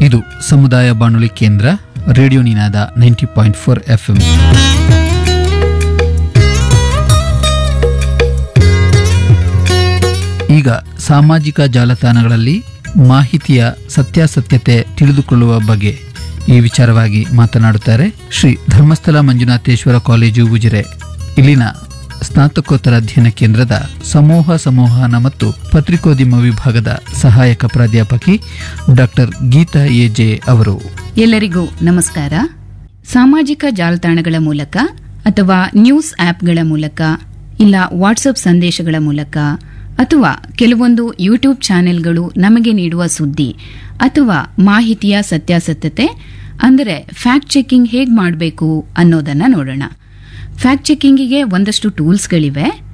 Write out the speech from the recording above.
ಇದು ಸಮುದಾಯ ಬಾನುಲಿ ಕೇಂದ್ರ radio Ninada ninety point four F M ಈಗ ಸಾಮಾಜಿಕ ಜಾಲತಾಣಗಳಲ್ಲಿ ಮಾಹಿತಿಯ ಸತ್ಯಾಸತ್ಯತೆ ತಿಳಿದುಕೊಳ್ಳುವ ಬಗ್ಗೆ ಈ ವಿಚಾರವಾಗಿ ಮಾತನಾಡುತ್ತಾರೆ ಶ್ರೀ ಧರ್ಮಸ್ಥಳ ಮಂಜುನಾಥೇಶ್ವರ ಕಾಲೇಜು ಉಜಿರೆ ಇಲ್ಲಿನ ಸ್ನಾತಕೋತ್ತರ ಅಧ್ಯಯನ ಕೇಂದ್ರದ ಸಮೂಹ ಸಂವಹನ ಮತ್ತು ಪತ್ರಿಕೋದ್ಯಮ ವಿಭಾಗದ ಸಹಾಯಕ ಪ್ರಾಧ್ಯಾಪಕಿ ಡಾಕ್ಟರ್ ಗೀತಾ ಎ ಜೆ ಅವರು ಎಲ್ಲರಿಗೂ ನಮಸ್ಕಾರ ಸಾಮಾಜಿಕ ಜಾಲತಾಣಗಳ ಮೂಲಕ ಅಥವಾ ನ್ಯೂಸ್ ಆಪ್ಗಳ ಮೂಲಕ ಇಲ್ಲ ವಾಟ್ಸಪ್ ಸಂದೇಶಗಳ ಮೂಲಕ ಅಥವಾ ಕೆಲವೊಂದು ಯೂಟ್ಯೂಬ್ ಚಾನೆಲ್ಗಳು ನಮಗೆ ನೀಡುವ ಸುದ್ದಿ ಅಥವಾ ಮಾಹಿತಿಯ ಸತ್ಯಾಸತ್ಯತೆ ಅಂದರೆ ಫ್ಯಾಕ್ಟ್ ಚೆಕಿಂಗ್ ಹೇಗೆ ಮಾಡಬೇಕು ಅನ್ನೋದನ್ನ ನೋಡೋಣ ಫ್ಯಾಕ್ಟ್ ಚೆಕಿಂಗಿಗೆ ಒಂದಷ್ಟು ಟೂಲ್ಸ್ಗಳಿವೆ